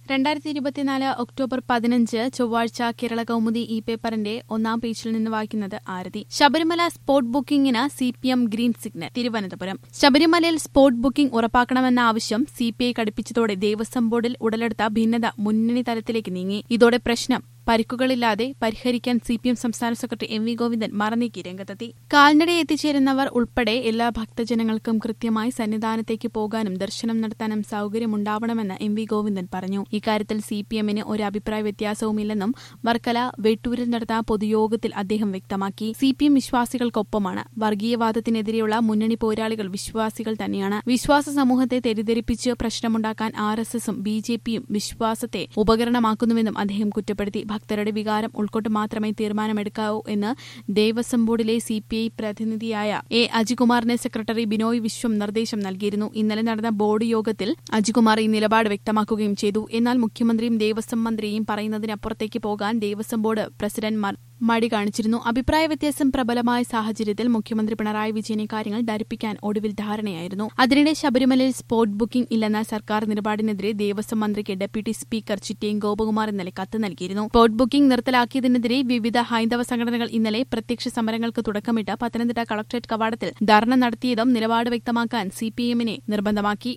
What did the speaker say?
രണ്ടായിരത്തി ഇരുപത്തിനാല് ഒക്ടോബർ പതിനഞ്ച് ചൊവ്വാഴ്ച കേരള കൗമുദി ഇ പേപ്പറിന്റെ ഒന്നാം പേജിൽ നിന്ന് വായിക്കുന്നത് ആരതി ശബരിമല സ്പോട്ട് ബുക്കിംഗിന് C P M green signal Thiruvananthapuram ശബരിമലയിൽ സ്പോട്ട് ബുക്കിംഗ് ഉറപ്പാക്കണമെന്ന ആവശ്യം സി പി ഐ കടുപ്പിച്ചതോടെ ദേവസ്വം ബോർഡിൽ ഉടലെടുത്ത ഭിന്നത മുന്നണി തലത്തിലേക്ക് നീങ്ങി ഇതോടെ പ്രശ്നം പരിക്കുകളില്ലാതെ പരിഹരിക്കാൻ സി പി എം സംസ്ഥാന സെക്രട്ടറി എം വി ഗോവിന്ദൻ മറനീക്കി രംഗത്തെത്തി കാൽനട എത്തിച്ചേരുന്നവർ ഉൾപ്പെടെ എല്ലാ ഭക്തജനങ്ങൾക്കും കൃത്യമായി സന്നിധാനത്തേക്ക് പോകാനും ദർശനം നടത്താനും സൌകര്യമുണ്ടാവണമെന്ന് എം വി ഗോവിന്ദൻ പറഞ്ഞു ഇക്കാര്യത്തിൽ സി പി എമ്മിന് ഒരു അഭിപ്രായ വ്യത്യാസവുമില്ലെന്നും വർക്കല വെട്ടൂരിൽ നടന്ന പൊതുയോഗത്തിൽ അദ്ദേഹം വ്യക്തമാക്കി സി പി എം വിശ്വാസികൾക്കൊപ്പമാണ് വർഗീയവാദത്തിനെതിരെയുള്ള മുന്നണി പോരാളികൾ വിശ്വാസികൾ തന്നെയാണ് വിശ്വാസ സമൂഹത്തെ തെറ്റിദ്ധരിപ്പിച്ച് പ്രശ്നമുണ്ടാക്കാൻ ആർ എസ് എസും ബി ജെ പിയും വിശ്വാസത്തെ ഉപകരണമാക്കുന്നുവെന്നും അദ്ദേഹം കുറ്റപ്പെടുത്തി ഭക്തരുടെ വികാരം ഉൾക്കൊണ്ട് മാത്രമേ തീരുമാനമെടുക്കാവൂ എന്ന് ദേവസ്വം ബോർഡിലെ സി പി ഐ പ്രതിനിധിയായ എ അജികുമാറിന് സെക്രട്ടറി ബിനോയ് വിശ്വം നിർദ്ദേശം നൽകിയിരുന്നു ഇന്നലെ നടന്ന ബോർഡ് യോഗത്തിൽ അജികുമാർ ഈ നിലപാട് വ്യക്തമാക്കുകയും ചെയ്തു എന്നാൽ മുഖ്യമന്ത്രിയും ദേവസ്വം മന്ത്രിയും പറയുന്നതിനപ്പുറത്തേക്ക് പോകാൻ ദേവസ്വം ബോർഡ് പ്രസിഡന്റ് മടി കാണിച്ചിരുന്നു അഭിപ്രായ വ്യത്യാസം പ്രബലമായ സാഹചര്യത്തിൽ മുഖ്യമന്ത്രി പിണറായി വിജയനെ കാര്യങ്ങൾ ധരിപ്പിക്കാൻ ഒടുവിൽ ധാരണയായിരുന്നു അതിനിടെ ശബരിമലയിൽ സ്പോട്ട് ബുക്കിംഗ് ഇല്ലെന്ന സർക്കാർ നിലപാടിനെതിരെ ദേവസ്വം മന്ത്രിക്ക് ഡെപ്യൂട്ടി സ്പീക്കർ ചിറ്റേം ഗോപകുമാർ ഇന്നലെ കത്ത് നൽകിയിരുന്നു സ്പോട്ട് ബുക്കിംഗ് നിർത്തലാക്കിയതിനെതിരെ വിവിധ ഹൈന്ദവ സംഘടനകൾ ഇന്നലെ പ്രത്യക്ഷ സമരങ്ങൾക്ക് തുടക്കമിട്ട് പത്തനംതിട്ട കളക്ടറേറ്റ് കവാടത്തിൽ ധർണ നടത്തിയതും നിലപാട് വ്യക്തമാക്കാൻ സിപിഎമ്മിനെ നിർബന്ധമാക്കി